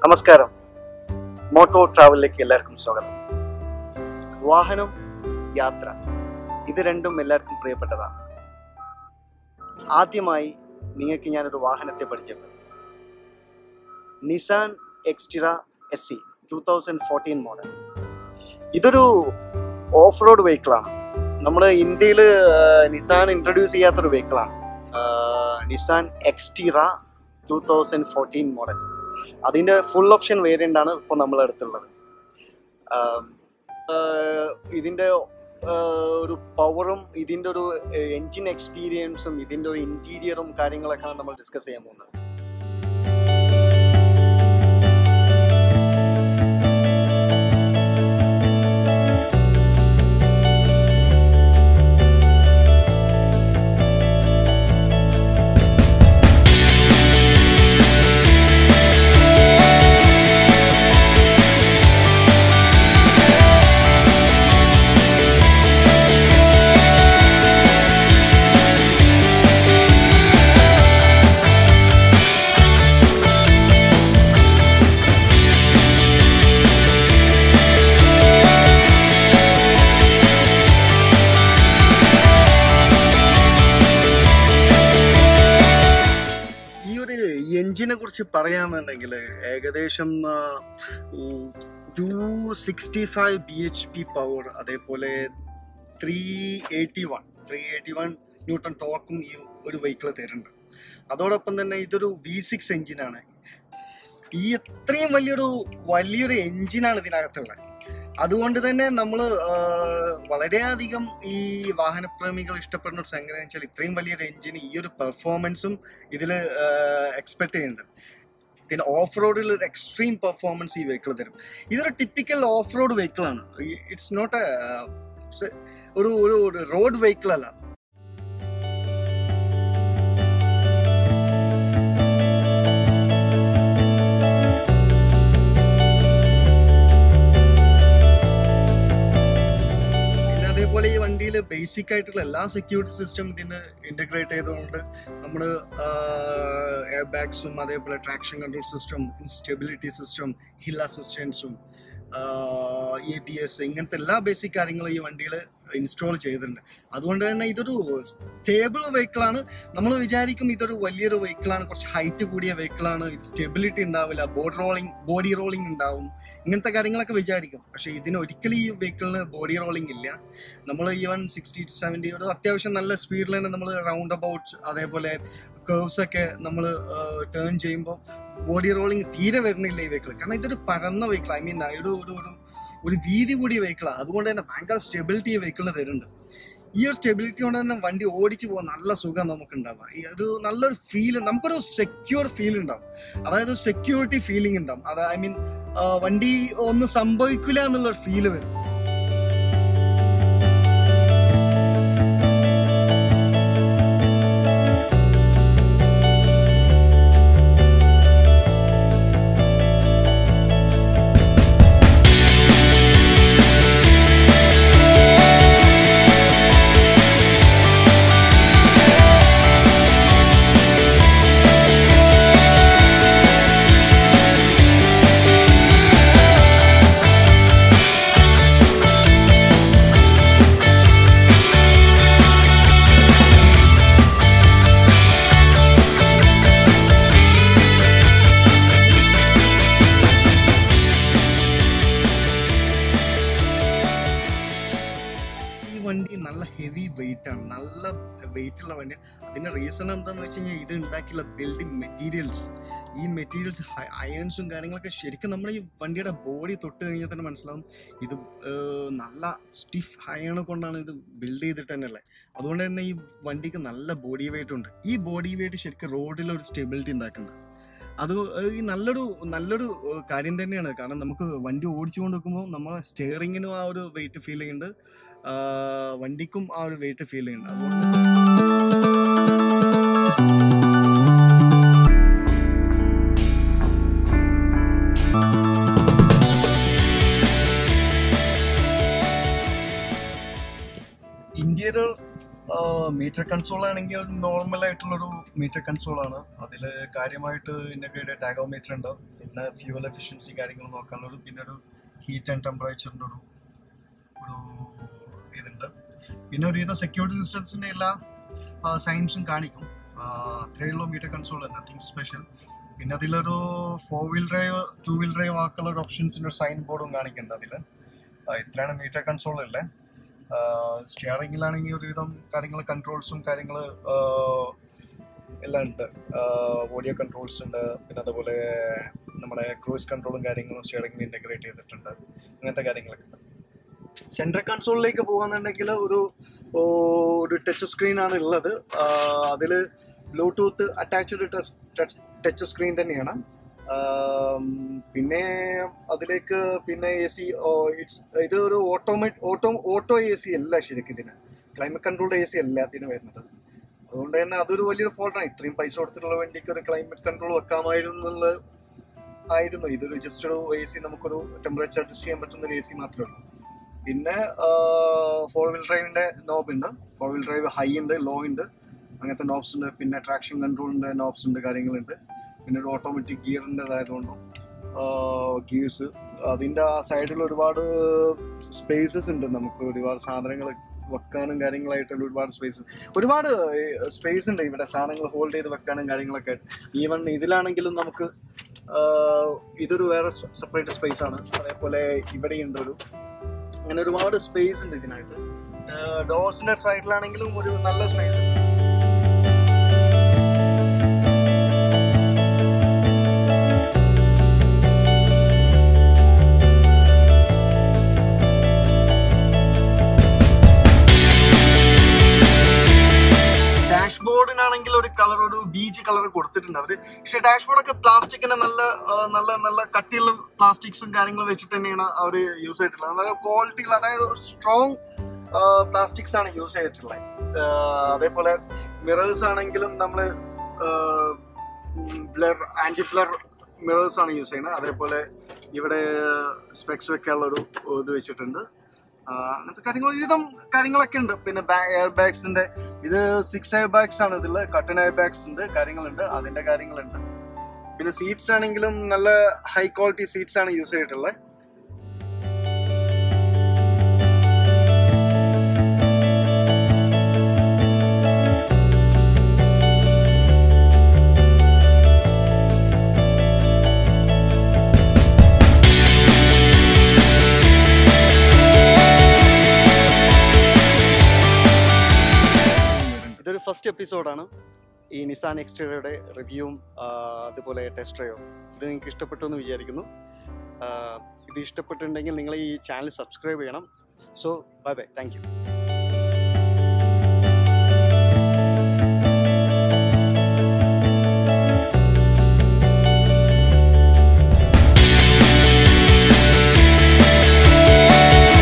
നമസ്കാരം മോട്ടോ ട്രാവലിലേക്ക് എല്ലാവർക്കും സ്വാഗതം വാഹനം യാത്ര ഇത് രണ്ടും എല്ലാവർക്കും പ്രിയപ്പെട്ടതാണ് ആദ്യമായി നിങ്ങൾക്ക് ഞാനൊരു വാഹനത്തെ പരിചയപ്പെടുത്തും Nissan Xterra S C two thousand fourteen model ഇതൊരു ഓഫ് റോഡ് വെഹിക്കിളാണ് നമ്മൾ ഇന്ത്യയിൽ നിസാൻ ഇൻട്രൊഡ്യൂസ് ചെയ്യാത്തൊരു വെഹിക്കിളാണ് Nissan Xterra two thousand fourteen model അതിൻ്റെ ഫുൾ ഓപ്ഷൻ വേരിയൻ്റ് ആണ് ഇപ്പോൾ നമ്മൾ അടുത്തുള്ളത് ഇതിൻ്റെ ഒരു പവറും ഇതിൻ്റെ ഒരു എൻജിൻ എക്സ്പീരിയൻസും ഇതിൻ്റെ ഒരു ഇൻറ്റീരിയറും കാര്യങ്ങളൊക്കെയാണ് നമ്മൾ ഡിസ്കസ് ചെയ്യാൻ പോകുന്നത് ഈ ഒരു എൻജിനെ കുറിച്ച് പറയാന്നുണ്ടെങ്കിൽ ഏകദേശം two sixty five B H P power അതേപോലെ three eighty one three eighty one newton ടോർക്കും ഈ ഒരു വെഹിക്കിൾ തരുന്നുണ്ട് അതോടൊപ്പം തന്നെ ഇതൊരു വി സിക്സ് എൻജിനാണ് ഈ ഇത്രയും വലിയൊരു വലിയൊരു എൻജിനാണ് ഇതിനകത്തുള്ളത് അതുകൊണ്ട് തന്നെ നമ്മൾ വളരെയധികം ഈ വാഹനപ്രേമികൾ ഇഷ്ടപ്പെടുന്ന ഒരു സംഗതി എന്ന് വെച്ചാൽ ഇത്രയും വലിയൊരു എൻജിന് ഈ ഒരു പെർഫോമൻസും ഇതിൽ എക്സ്പെക്ട് ചെയ്യുന്നുണ്ട് പിന്നെ ഓഫ് റോഡിൽ ഒരു എക്സ്ട്രീം പെർഫോമൻസ് ഈ വെഹിക്കിൾ തരും ഇതൊരു ടിപ്പിക്കൽ ഓഫ് റോഡ് വെഹിക്കിളാണ് ഇറ്റ്സ് നോട്ട് എ ഒരു ഒരു റോഡ് വെഹിക്കിൾ അല്ല പിന്നെ അതേപോലെ ഈ വണ്ടിയിൽ ബേസിക് ആയിട്ടുള്ള എല്ലാ സെക്യൂരിറ്റി സിസ്റ്റം ഇതിന് ഇന്റഗ്രേറ്റ് ചെയ്തുകൊണ്ട് നമ്മൾ എയർ ബാഗ്സും അതേപോലെ traction control system stability system hill അസിസ്റ്റൻസും എ ബി എസ് ഇങ്ങനത്തെ എല്ലാ ബേസിക് കാര്യങ്ങളും ഈ വണ്ടിയിൽ ഇൻസ്റ്റാൾ ചെയ്തിട്ടുണ്ട് അതുകൊണ്ട് തന്നെ ഇതൊരു സ്റ്റേബിൾ വെഹിക്കിളാണ് നമ്മൾ വിചാരിക്കും ഇതൊരു വലിയൊരു വെഹിക്കിളാണ് കുറച്ച് ഹൈറ്റ് കൂടിയ വെഹിക്കിളാണ് ഇത് സ്റ്റെബിലിറ്റി ഉണ്ടാവില്ല ബോഡി റോളിംഗ് ബോഡി റോളിംഗ് ഉണ്ടാവും ഇങ്ങനത്തെ കാര്യങ്ങളൊക്കെ വിചാരിക്കും പക്ഷേ ഇതിന് ഒരിക്കലും ഈ വെഹിക്കിളിന് ബോഡി റോളിംഗ് ഇല്ല നമ്മൾ ഈവൻ സിക്സ്റ്റി ടു സെവൻറ്റി ഒരു അത്യാവശ്യം നല്ല സ്പീഡിൽ തന്നെ നമ്മൾ റൗണ്ട് അബൌട്ട്സ് അതേപോലെ കേർവ്സ് ഒക്കെ നമ്മൾ ടേൺ ചെയ്യുമ്പോൾ ബോഡി റോളിംഗ് തീരെ വരുന്നില്ല ഈ വെഹിക്കിൾ കാരണം ഇതൊരു പരന്ന വെഹിക്കിൾ ഐ മീൻ ഒരു ഒരു ഒരു ഒരു വീതി കൂടിയ വെഹിക്കിളാണ് അതുകൊണ്ട് തന്നെ ഭയങ്കര സ്റ്റെബിലിറ്റി ഈ വെഹിക്കിളിന് തരുന്നുണ്ട് ഈ ഒരു സ്റ്റെബിലിറ്റി കൊണ്ട് തന്നെ വണ്ടി ഓടിച്ചു പോകാൻ നല്ല സുഖം നമുക്ക് ഉണ്ടാവുക ഈ ഒരു നല്ലൊരു ഫീൽ നമുക്കൊരു സെക്യൂർ ഫീൽ ഉണ്ടാവും അതായത് സെക്യൂരിറ്റി ഫീലിംഗ് ഉണ്ടാവും അത് ഐ മീൻ വണ്ടി ഒന്നും സംഭവിക്കില്ല എന്നുള്ളൊരു ഫീല് വരും ഈ വണ്ടി നല്ല ഹെവി വെയിറ്റ് ആണ് നല്ല വെയിറ്റ് ഉള്ള വണ്ടി അതിന്റെ റീസൺ എന്താന്ന് വെച്ച് കഴിഞ്ഞാൽ ഇത് ഉണ്ടാക്കിയുള്ള ബിൽഡിംഗ് മെറ്റീരിയൽസ് ഈ മെറ്റീരിയൽസ് അയൺസും കാര്യങ്ങളൊക്കെ ശരിക്കും നമ്മൾ ഈ വണ്ടിയുടെ ബോഡി തൊട്ട് കഴിഞ്ഞാൽ തന്നെ മനസ്സിലാവും ഇത് ഏർ, നല്ല സ്റ്റിഫ് അയൺ കൊണ്ടാണ് ഇത് ബിൽഡ് ചെയ്തിട്ട് തന്നെ ഉള്ളത് അതുകൊണ്ട് തന്നെ ഈ വണ്ടിക്ക് നല്ല ബോഡി വെയിറ്റ് ഉണ്ട് ഈ ബോഡി വെയിറ്റ് ശരിക്കും റോഡിൽ ഒരു സ്റ്റെബിലിറ്റി ഉണ്ടാക്കുന്നുണ്ട് അത് ഏർ, ഈ നല്ലൊരു നല്ലൊരു ഏർ, കാര്യം തന്നെയാണ് കാരണം നമുക്ക് വണ്ടി ഓടിച്ചുകൊണ്ട് നിൽക്കുമ്പോൾ നമ്മൾ സ്റ്റിയറിങ്ങിനും ആ ഒരു വെയിറ്റ് ഫീൽ ചെയ്യുന്നുണ്ട് ആ, വണ്ടിക്കും ആ ഒരു വെയിറ്റ് ഫീൽ ചെയ്യുന്നുണ്ട് അതുകൊണ്ട് ഇന്റീരിയർ മീറ്റർ കൺസോൾ ആണെങ്കിൽ ഒരു നോർമൽ ആയിട്ടുള്ളൊരു മീറ്റർ കൺസോൾ ആണ് അതിൽ കാര്യമായിട്ട് ഇൻ്റഗ്രേറ്റഡ് ടാഗോമീറ്റർ ഉണ്ട് പിന്നെ ഫ്യൂവൽ എഫിഷ്യൻസി കാര്യങ്ങൾ നോക്കാനുള്ളൊരു പിന്നെ ഒരു ഹീറ്റ് ആൻഡ് ടെമ്പറേച്ചറിൻ്റെ ഒരു ഒരു ഇതുണ്ട് പിന്നെ ഒരുവിധം സെക്യൂരിറ്റി സിസ്റ്റംസിൻ്റെ എല്ലാ സയൻസും കാണിക്കും ആ, അത്രയേ ഉള്ളൂ മീറ്റർ കൺസോൾ നത്തിങ് സ്പെഷ്യൽ പിന്നെ അതിലൊരു four wheel drive two wheel drive ആക്കുള്ള ഒരു ഓപ്ഷൻസിൻ്റെ ഒരു സൈൻ ബോർഡും കാണിക്കുന്നുണ്ട് അതിൽ ഇത്രയാണ് മീറ്റർ കൺസോൾ അല്ലേ സ്റ്റിയറിംഗിലാണെങ്കിൽ ഒരുവിധം കാര്യങ്ങൾ കൺട്രോൾസും കാര്യങ്ങൾ എല്ലാം ഉണ്ട് ഓഡിയോ കൺട്രോൾസ് ഉണ്ട് പിന്നെ അതുപോലെ നമ്മുടെ ക്രൂസ് കൺട്രോളും കാര്യങ്ങളും സ്റ്റിയറിംഗിൽ ഇൻ്റഗ്രേറ്റ് ചെയ്തിട്ടുണ്ട് അങ്ങനത്തെ കാര്യങ്ങളൊക്കെ ഉണ്ട് സെൻട്രൽ കൺസോളിലേക്ക് പോകുന്നുണ്ടെങ്കിൽ ഒരു ഓ, ഒരു ടച്ച് സ്ക്രീൻ ആണ് ഉള്ളത് അതിൽ ബ്ലൂടൂത്ത് അറ്റാച്ച്ഡ് ടച്ച് സ്ക്രീൻ തന്നെയാണ് ആം, പിന്നെ അതിലേക്ക് പിന്നെ എ സി ഇറ്റ്സ് ഇത് ഒരു automate auto auto A C അല്ല ശരിക്കും ഇതിന് ക്ലൈമറ്റ് കൺട്രോൾഡ് എ സി അല്ല ഇതിന് വരുന്നത് അതുകൊണ്ട് തന്നെ അതൊരു വലിയൊരു ഫോൾട്ടാണ് ഇത്രയും പൈസ കൊടുത്തിട്ടുള്ള വണ്ടിക്ക് ഒരു ക്ലൈമറ്റ് കൺട്രോൾ വെക്കാമായിരുന്നു എന്നുള്ളത് ആയിരുന്നു ഇതൊരു ജസ്റ്റ് ഒരു എ സി നമുക്കൊരു ടെമ്പറേച്ചർ അഡ്ജസ്റ്റ് ചെയ്യാൻ പറ്റുന്ന ഒരു എ സി മാത്രമേ ഉള്ളൂ പിന്നെ ഫോർ വീൽ ഡ്രൈവിന്റെ നോബ് ഉണ്ട് ഫോർ വീൽ ഡ്രൈവ് ഹൈ ഉണ്ട് ലോ ഉണ്ട് അങ്ങനത്തെ നോബ്സ് ഉണ്ട് പിന്നെ ട്രാക്ഷൻ കൺട്രോളിന്റെ നോബ്സ് ഉണ്ട് കാര്യങ്ങളുണ്ട് പിന്നെ ഒരു ഓട്ടോമാറ്റിക് ഗിയറിൻ്റെതായതുകൊണ്ടും ഗിയേഴ്സ് അതിൻ്റെ ആ സൈഡിൽ ഒരുപാട് സ്പേസസ് ഉണ്ട് നമുക്ക് ഒരുപാട് സാധനങ്ങൾ വെക്കാനും കാര്യങ്ങളായിട്ടുള്ള ഒരുപാട് സ്പേസ് ഒരുപാട് സ്പേസ് ഉണ്ട് ഇവിടെ സാധനങ്ങൾ ഹോൾഡ് ചെയ്ത് വെക്കാനും കാര്യങ്ങളൊക്കെ ഈവൻ ഇതിലാണെങ്കിലും നമുക്ക് ആ, ഇതൊരു വേറെ സെപ്പറേറ്റ് സ്പേസ് ആണ് അതേപോലെ ഇവിടെയുണ്ട് ഒരു അങ്ങനെ ഒരുപാട് സ്പേസ് ഉണ്ട് ഇതിനകത്ത് ഡോസിന്റെ സൈഡിലാണെങ്കിലും ഒരു നല്ല സ്പേസ് ഉണ്ട് ഡാഷ്ബോർഡിനാണെങ്കിൽ ഒരു കളർ ഒരു ബീച്ച് കളർ കൊടുത്തിട്ടുണ്ട് അവര് പക്ഷെ ഡാഷ്ബോർഡൊക്കെ പ്ലാസ്റ്റിക്കിന്റെ നല്ല ആ, നല്ല നല്ല കട്ടിയുള്ള പ്ലാസ്റ്റിക്സും കാര്യങ്ങളും വെച്ചിട്ട് തന്നെയാണ് അവർ യൂസ് ചെയ്തിട്ടുള്ളത് നല്ല ക്വാളിറ്റികൾ അതായത് ഒരു സ്ട്രോങ് പ്ലാസ്റ്റിക്സ് ആണ് യൂസ് ചെയ്തിട്ടുള്ളത് ആ, അതേപോലെ മിറേഴ്സ് ആണെങ്കിലും നമ്മൾ ബ്ലർ ആന്റി ബ്ലർ മിറേഴ്സ് ആണ് യൂസ് ചെയ്യുന്നത് അതേപോലെ ഇവിടെ സ്പെക്സ് വെക്കാനുള്ള ഒരു ഇത് വെച്ചിട്ടുണ്ട് ആ, അങ്ങനത്തെ കാര്യങ്ങൾ ഒരുവിധം കാര്യങ്ങളൊക്കെ ഉണ്ട് പിന്നെ എയർ ബാഗ്സിന്റെ ഇത് സിക്സ് എയർ ബാഗ്സ് ആണ് ഇതിൽ കട്ടൺ എയർ ബാഗ്സ് ഉണ്ട് കാര്യങ്ങളുണ്ട് അതിന്റെ കാര്യങ്ങളുണ്ട് പിന്നെ സീറ്റ്സ് ആണെങ്കിലും നല്ല ഹൈ ക്വാളിറ്റി സീറ്റ്സ് ആണ് യൂസ് ചെയ്തിട്ടുള്ളത് ഇതൊരു ഫസ്റ്റ് എപ്പിസോഡാണ് ഈ നിസാൻ എക്സ്റ്റീരിയറുടെ റിവ്യൂവും അതുപോലെ ടെസ്റ്റ് ഡ്രൈവും ഇത് നിങ്ങൾക്ക് ഇഷ്ടപ്പെട്ടു എന്ന് വിചാരിക്കുന്നു ആ, ഇത് ഇഷ്ടപ്പെട്ടിട്ടുണ്ടെങ്കിൽ നിങ്ങൾ ഈ ചാനൽ സബ്സ്ക്രൈബ് ചെയ്യണം so bye bye thank U